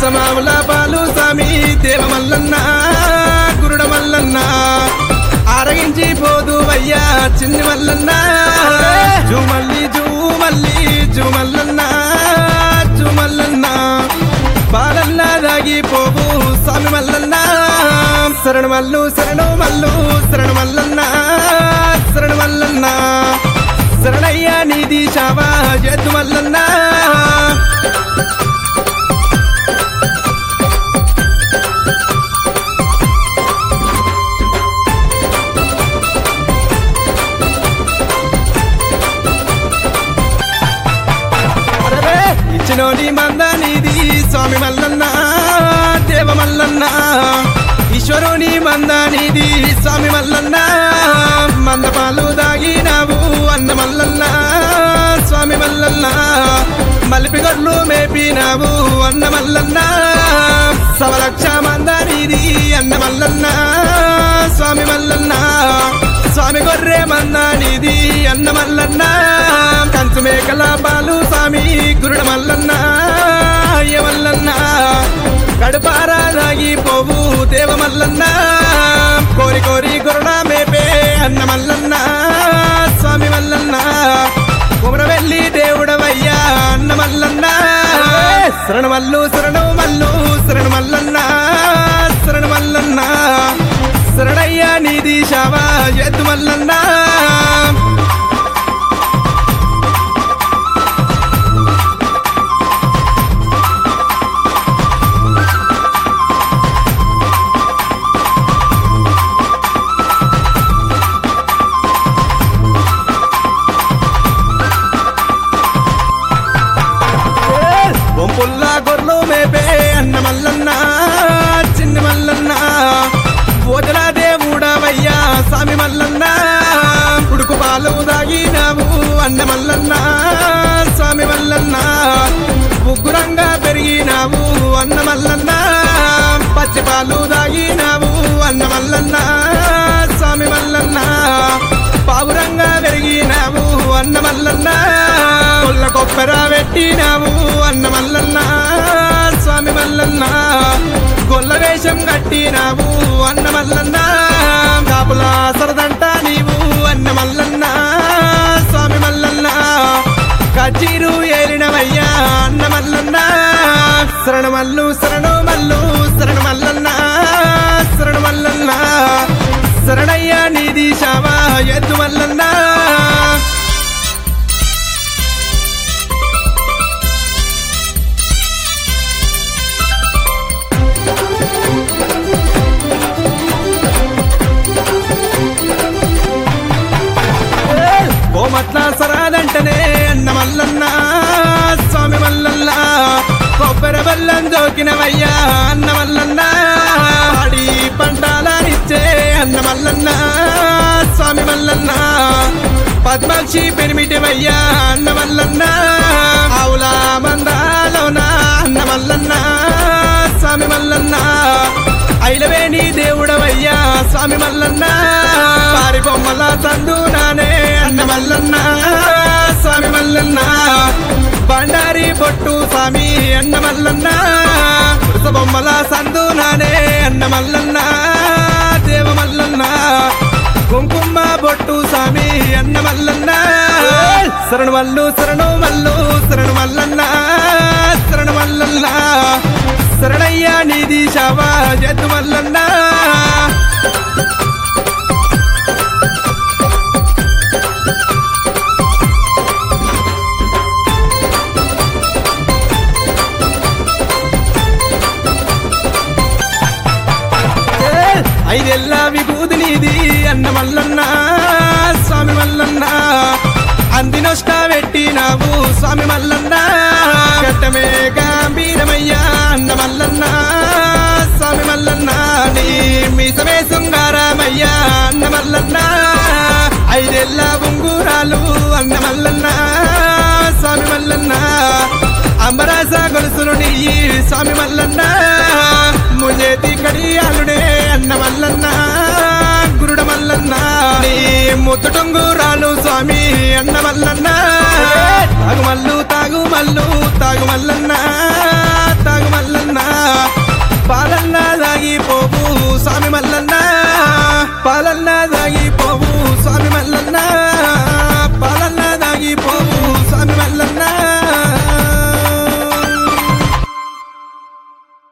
అచ్చమావుల పాలు స్వామి దేవ మల్లన్న గురుడ మల్లన్న ఆరగించి పోదు అయ్యా చిన్ని మల్లన్న జూమల్లి జూమల్లి జూమల్లన్న జూమల్లన్న పాలల్లా దాగి పోవు స్వామి మల్లన్న శరణు మల్లు శరణు మల్లు శరణు మల్లన్న శరణు మల్లన్న శరణయ్య నీది శావా జద్దు మల్లన్న అరెరే, ఇచ్చినోని మందానిది స్వామి మల్లన్న దేవ మల్లన్న ఈశ్వరుని మందానిది స్వామి మల్లన్న మందపాలు దాగినావు అన్న మల్లన్న స్వామి మల్లన్న మలిపిగొడ్లు మేపినావు అన్న మల్లన్న సవలక్ష మందానిది అన్న మల్లన్న స్వామి మల్లన్న స్వామి గొర్రె మందానిది అన్న మల్లన్న కంచు మేకల పాలు స్వామి గురుడ మల్లన్న అయ్య మల్లన్న కడుపారా దాగి పోవు దేవ మల్లన్న కోరి కోరి గురుడ మేపే అన్న మల్లన్న స్వామి మల్లన్న కుమరవెల్లి దేవుడవయ్యా అన్న మల్లన్న శరణు మల్లు శరణు మల్లు శరణు మల్లన్న శరణు మల్లన్న శరణయ్య నీది శావా ఎద్దు మల్లన్న బొంపుల్లా గొర్రెలు మేపే అన్న మల్లన్న చిన్న మల్లన్న ఓదల దేవుడవయ్యా స్వామి మల్లన్న ఉడుకు పాలు దాగినావు అన్న మల్లన్న స్వామి మల్లన్న ఉగ్గురంగా పెరిగినావు అన్న మల్లన్న పచ్చి పాలు దాగినావు అన్న మల్లన్న స్వామి మల్లన్న పావురంగా పెరిగినావు అన్న మల్లన్న కొల్ల కొబ్బర పెట్టినావు అన్న మల్లన్న స్వామి మల్లన్న గొల్ల వేషం కట్టినావు అన్న మల్లన్న కాపులా సరదంట నీవు అన్న మల్లన్న స్వామి మల్లన్న కచీరు ఏలినవయ్యా అన్న మల్లన్న శరణు మల్లు శరణు మల్లు శరణు మల్లన్న శరణు మల్లన్న శరణయ్య నీది శావా ఎద్దు మల్లన్న కోమట్ల సరాదంటనే అన్న మల్లన్న స్వామి మల్లన్న కొబ్బరి బెల్లం జోకినవయ్యా అన్న మల్లన్న పాడి పంటాలనిచ్చే అన్న మల్లన్న స్వామి మల్లన్న పద్మాక్షి పెరిమిటివయ్యా అన్న మల్లన్న ఆవుల మందాలోన అన్న మల్లన్న స్వామి మల్లన్న ఐలవేణి దేవుడవయ్యా స్వామి మల్లన్న పారి బొమ్మల సందునానే అన్న మల్లన్న స్వామి మల్లన్న బండారి బొట్టు స్వామి అన్న మల్లన్న పురుష బొమ్మల సందునానే అన్న మల్లన్న దేవ మల్లన్న కుంకుమ బొట్టు స్వామి అన్న మల్లన్న శరణు మల్లు శరణు మల్లు శరణు మల్లన్న శరణు మల్లన్న శరణయ్య నీది శావా జద్దు మల్లన్న ఐదెల్ల విభూతి నీది అన్న మల్లన్న స్వామి మల్లన్న అందినొష్ట పెట్టినావు స్వామి మల్లన్న గడ్డమే గాంభీరమయ్యా అన్న మల్లన్న స్వామి మల్లన్న నీ మీసమే శృంగారమయ్యా అన్న మల్లన్న ఐదెల్ల ఉంగురాలు అన్న మల్లన్న స్వామి మల్లన్న అంబరాస గొలుసులు నీ స్వామి మల్లన్న ముజేతి కడియాలుడే అన్న మల్లన్న గురుడ మల్లన్న నీ ముత్తుటొంగురాలు స్వామి అన్న మల్లన్న తాగు మల్లు తాగు మల్లు తాగు మల్లన్న తాగు మల్లన్న పాలన్నా దాగిపోవు